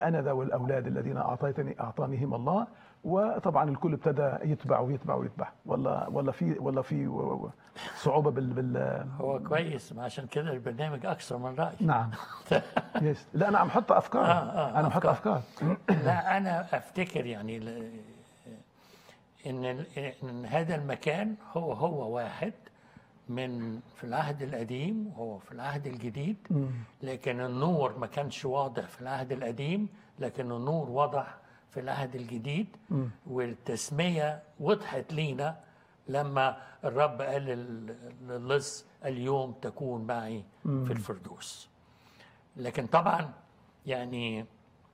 انا ذا والاولاد الذين اعطيتني اعطانيهم الله وطبعا الكل ابتدى يتبع ويتبع ويتبع ولا ولا في ولا في صعوبه بال, بال هو كويس ما عشان كده البرنامج اكثر من راي نعم يس لا انا عم حط افكار آه، آه، انا بحط أفكار. افكار لا انا افتكر يعني ل- ان ال- ان هذا المكان هو هو واحد من في العهد القديم وهو في العهد الجديد لكن النور ما كانش واضح في العهد القديم لكن النور واضح في العهد الجديد والتسمية وضحت لينا لما الرب قال لل- للص اليوم تكون معي في الفردوس لكن طبعا يعني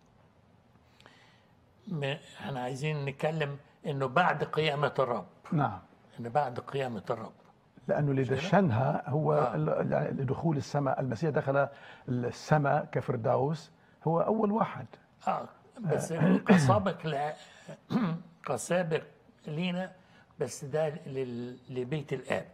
م- احنا عايزين نتكلم انه بعد قيامة الرب نعم انه بعد قيامة الرب لانه اللي دشنها هو آه. ال- يعني لدخول السماء المسيح دخل السماء كفردوس هو اول واحد اه بس كسابق ل... كسابق لينا بس ده لل... لبيت الاب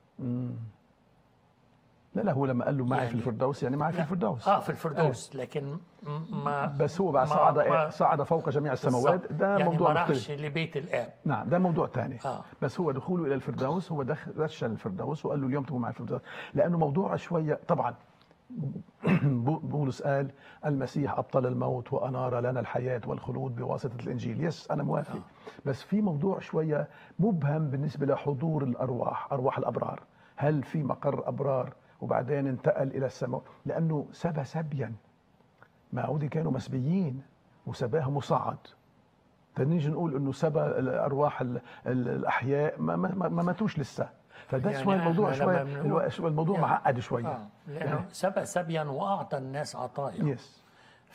لا لا هو لما قال له معي في يعني- الفردوس يعني معي في لا. الفردوس اه في الفردوس لكن م- ما بس هو بعد ما- صعد ما- صعد فوق جميع السماوات بالظبط. ده يعني موضوع ما مختلف راحش لبيت الاب نعم ده موضوع ثاني آه. بس هو دخوله الى الفردوس هو دخل دشن الفردوس وقال له اليوم تكون معي في الفردوس لانه موضوع شويه طبعا بو- بولس قال المسيح ابطل الموت وانار لنا الحياه والخلود بواسطه الانجيل يس انا موافق بس في موضوع شويه مبهم بالنسبه لحضور الارواح ارواح الابرار هل في مقر ابرار وبعدين انتقل الى السماء لانه سبى سبيا ما عودي كانوا مسبيين وسباهم وصعد فنيجي نقول انه سبى الارواح ال- ال- الاحياء ما, ما, ما- ما ماتوش لسه فده يعني شوي الموضوع إحنا شوي لما بنقول- الو- شوي الموضوع يعني- معقد شويه اه لانه سبى سبيا واعطى الناس عطايا يس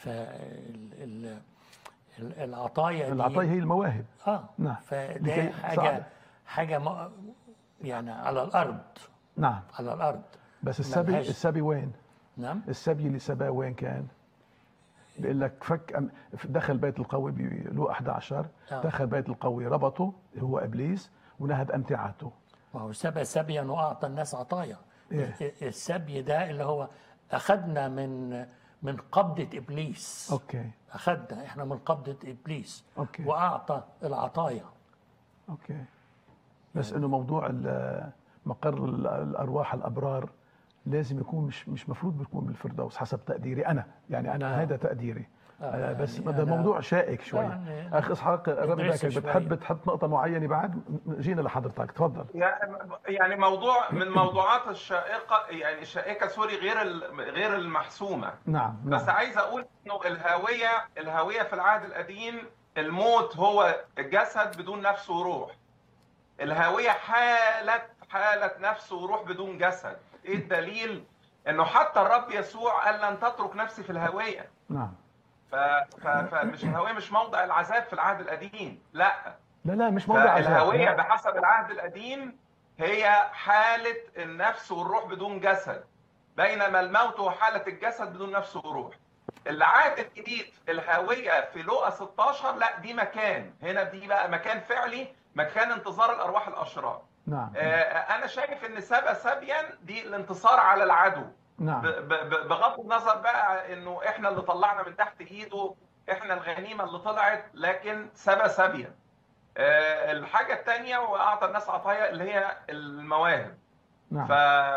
فالعطايا دي العطايا هي المواهب اه نعم. فده لكي حاجه صعب. حاجه م... يعني على الارض نعم على الارض بس السبي ملهاش- السبي وين؟ نعم السبي اللي سباه وين كان؟ بيقول لك فك أم- دخل بيت القوي بلو 11 آه. دخل بيت القوي ربطه هو ابليس ونهب امتعته ما هو سبى سبيا واعطى الناس عطايا إيه. السبي ده اللي هو اخذنا من من قبضه ابليس اوكي اخذنا احنا من قبضه ابليس أوكي. واعطى العطايا اوكي بس انه موضوع ال- مقر ال- الارواح الابرار لازم يكون مش مش مفروض بيكون بالفردوس حسب تقديري انا يعني انا هذا تقديري آه بس يعني ده أنا- موضوع شائك شوي يعني اخ اسحاق ربي ندرسه باكر شوي. بتحب تحط نقطه معينه بعد جينا لحضرتك تفضل يعني موضوع من موضوعات الشائقه يعني الشائكه سوري غير ال- غير المحسومه نعم بس نعم عايز اقول انه الهويه الهويه في العهد القديم الموت هو الجسد بدون نفس وروح الهويه حاله حاله نفس وروح بدون جسد ايه الدليل انه حتى الرب يسوع قال لن تترك نفسي في الهويه نعم ف... ف... فمش الهويه مش موضع العذاب في العهد القديم لا لا لا مش موضوع عذاب. فالهويه لا. بحسب العهد القديم هي حاله النفس والروح بدون جسد بينما الموت هو حاله الجسد بدون نفس وروح العهد الجديد الهويه في لقا 16 لا دي مكان هنا دي بقى مكان فعلي مكان انتظار الارواح الاشرار نعم آه، انا شايف ان سبى سبيا دي الانتصار على العدو نعم ب- ب- بغض النظر بقى انه احنا اللي طلعنا من تحت ايده احنا الغنيمه اللي طلعت لكن سبى سبيا آه، الحاجه الثانيه واعطى الناس عطايا اللي هي المواهب ف نعم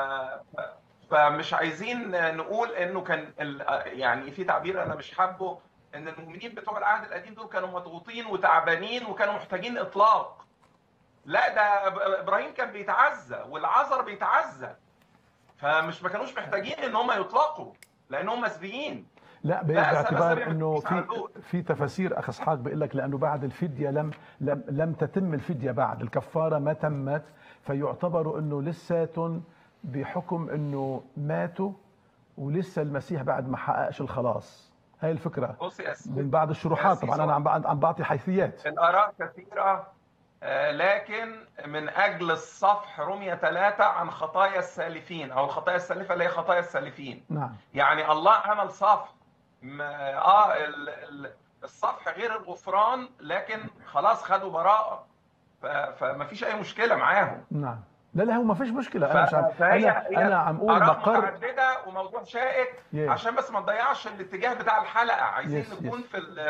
فمش عايزين نقول انه كان ال... يعني في تعبير انا مش حابه ان المؤمنين بتوع العهد القديم دول كانوا مضغوطين وتعبانين وكانوا محتاجين اطلاق لا ده إب- ابراهيم كان بيتعزى والعذر بيتعزى فمش ما كانوش محتاجين ان هم يطلقوا لانهم مسبيين لا ب- لا، سبب باعتبار سبب انه مش في عدو. في تفاسير اخ اسحاق بيقول لك لانه بعد الفديه لم لم لم تتم الفديه بعد الكفاره ما تمت فيعتبروا انه لساتهم بحكم انه ماتوا ولسه المسيح بعد ما حققش الخلاص هاي الفكره بص يا سيدي من بعض الشروحات أسيس طبعا انا عم بعد- عم بعطي حيثيات الآراء كثيرة آه، لكن من أجل الصفح رمية ثلاثة عن خطايا السالفين أو الخطايا السالفة اللي هي خطايا السالفين نعم يعني الله عمل صفح م- آه ال- ال- الصفح غير الغفران لكن خلاص خدوا براءة ف- فما فيش أي مشكلة معاهم نعم لا لا هو ما فيش مشكله ف- انا مش عم فهي انا هي انا عم اقول آراء مقر متعدده وموضوع شائك Yeah. عشان بس ما نضيعش الاتجاه بتاع الحلقه عايزين Yes, نكون yes. في ال-